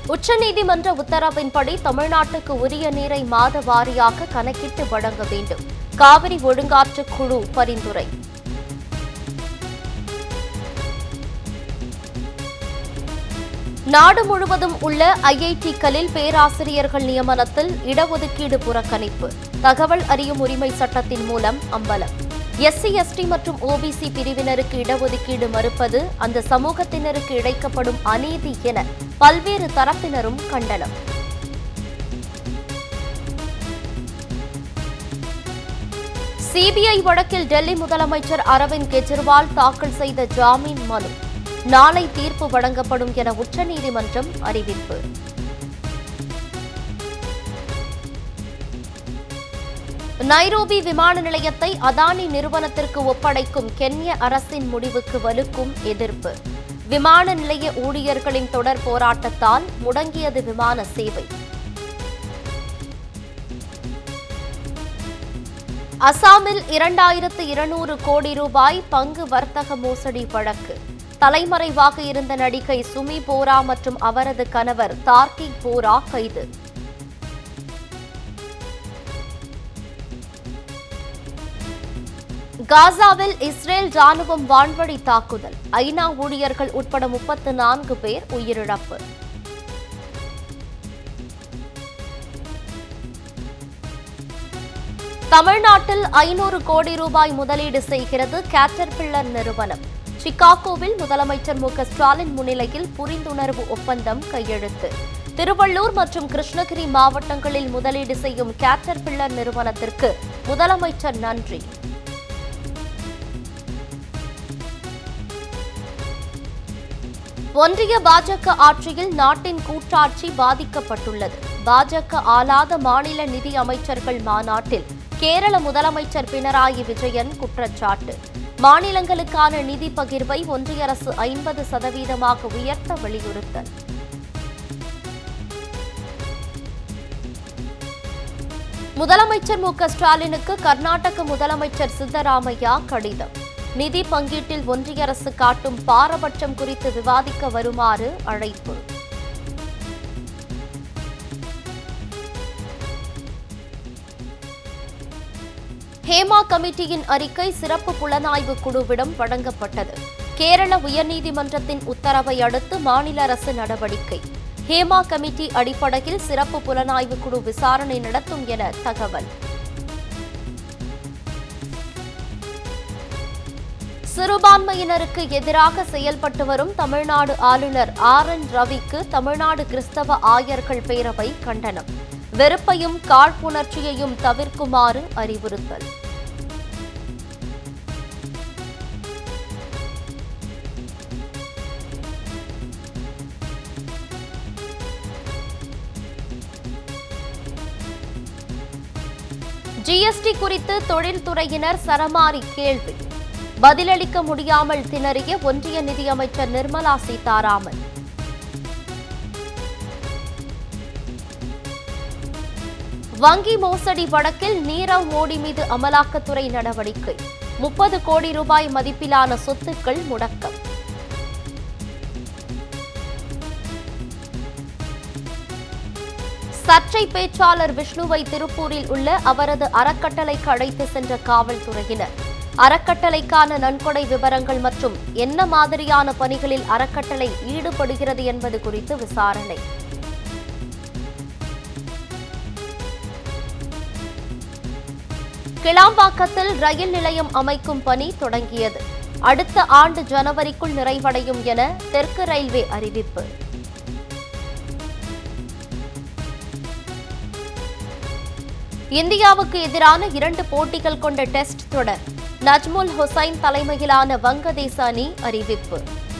உச்சநீதிமன்ற உத்தரவின்படி தமிழ்நாட்டுக்கு உரிய நீரை மாத வாரியாக கணக்கிட்டு வழங்க வேண்டும் காவிரி ஒழுங்காற்று குழு பரிந்துரை நாடு முழுவதும் உள்ள ஐஐடிக்களில் பேராசிரியர்கள் நியமனத்தில் இடஒதுக்கீடு புறக்கணிப்பு தகவல் அறியும் உரிமை சட்டத்தின் மூலம் அம்பலம் எஸ்சி எஸ்டி மற்றும் ஓபிசி பிரிவினருக்கு இடஒதுக்கீடு மறுப்பது அந்த சமூகத்தினருக்கு இழைக்கப்படும் அநீதி என பல்வேறு தரப்பினரும் கண்டனம் சிபிஐ வழக்கில் டெல்லி முதலமைச்சர் அரவிந்த் கெஜ்ரிவால் தாக்கல் செய்த ஜாமீன் மனு நாளை தீர்ப்பு வழங்கப்படும் என உச்சநீதிமன்றம் அறிவிப்பு நைரோபி விமான நிலையத்தை அதானி நிறுவனத்திற்கு ஒப்படைக்கும் கென்ய அரசின் முடிவுக்கு வலுக்கும் எதிர்ப்பு விமான நிலைய ஊழியர்களின் தொடர் போராட்டத்தால் முடங்கியது விமான சேவை அசாமில் இரண்டாயிரத்து இருநூறு கோடி ரூபாய் பங்கு வர்த்தக மோசடி வழக்கு தலைமறைவாக இருந்த நடிகை சுமி போரா மற்றும் அவரது கணவர் தார்கிக் போரா கைது காசாவில் இஸ்ரேல் ராணுவம் வான்வழி தாக்குதல் ஐநா ஊழியர்கள் உட்பட முப்பத்து நான்கு பேர் உயிரிழப்பு தமிழ்நாட்டில் ஐநூறு கோடி ரூபாய் முதலீடு செய்கிறது கேட்டர்பில்லர் நிறுவனம் சிகாகோவில் முதலமைச்சர் மு க ஸ்டாலின் முன்னிலையில் புரிந்துணர்வு ஒப்பந்தம் கையெழுத்து திருவள்ளூர் மற்றும் கிருஷ்ணகிரி மாவட்டங்களில் முதலீடு செய்யும் கேட்டர்பில்லர் நிறுவனத்திற்கு முதலமைச்சர் நன்றி ஒன்றிய பாஜக ஆட்சியில் நாட்டின் கூட்டாட்சி பாதிக்கப்பட்டுள்ளது பாஜக ஆளாத மாநில நிதி அமைச்சர்கள் மாநாட்டில் கேரள முதலமைச்சர் பினராயி விஜயன் குற்றச்சாட்டு மாநிலங்களுக்கான நிதி பகிர்வை ஒன்றிய அரசு ஐம்பது சதவீதமாக உயர்த்த வலியுறுத்தல் முதலமைச்சர் மு க ஸ்டாலினுக்கு கர்நாடக முதலமைச்சர் சித்தராமையா கடிதம் நிதி பங்கீட்டில் ஒன்றிய அரசு காட்டும் பாரபட்சம் குறித்து விவாதிக்க வருமாறு அழைப்பு ஹேமா கமிட்டியின் அறிக்கை சிறப்பு புலனாய்வு குழுவிடம் வழங்கப்பட்டது கேரள உயர்நீதிமன்றத்தின் உத்தரவை அடுத்து மாநில அரசு நடவடிக்கை ஹேமா கமிட்டி அடிப்படையில் சிறப்பு புலனாய்வு குழு விசாரணை நடத்தும் என தகவல் சிறுபான்மையினருக்கு எதிராக செயல்பட்டு வரும் தமிழ்நாடு ஆளுநர் ஆர் என் ரவிக்கு தமிழ்நாடு கிறிஸ்தவ ஆயர்கள் பேரவை கண்டனம் வெறுப்பையும் காழ்ப்புணர்ச்சியையும் தவிர்க்குமாறு அறிவுறுத்தல் ஜிஎஸ்டி குறித்து தொழில்துறையினர் சரமாரி கேள்வி பதிலளிக்க முடியாமல் திணறிய ஒன்றிய நிதியமைச்சர் நிர்மலா சீதாராமன் வங்கி மோசடி வழக்கில் நீரவ் மோடி மீது அமலாக்கத்துறை நடவடிக்கை முப்பது கோடி ரூபாய் மதிப்பிலான சொத்துக்கள் முடக்கம் சர்ச்சை பேச்சாளர் விஷ்ணுவை திருப்பூரில் உள்ள அவரது அறக்கட்டளைக்கு அழைத்து சென்ற காவல்துறையினர் அறக்கட்டளைக்கான நன்கொடை விவரங்கள் மற்றும் என்ன மாதிரியான பணிகளில் அறக்கட்டளை ஈடுபடுகிறது என்பது குறித்து விசாரணை கிளாம்பாக்கத்தில் ரயில் நிலையம் அமைக்கும் பணி தொடங்கியது அடுத்த ஆண்டு ஜனவரிக்குள் நிறைவடையும் என தெற்கு ரயில்வே அறிவிப்பு இந்தியாவுக்கு எதிரான இரண்டு போட்டிகள் கொண்ட டெஸ்ட் தொடர் நஜ்முல் ஹுசைன் தலைமையிலான வங்கதேச அணி அறிவிப்பு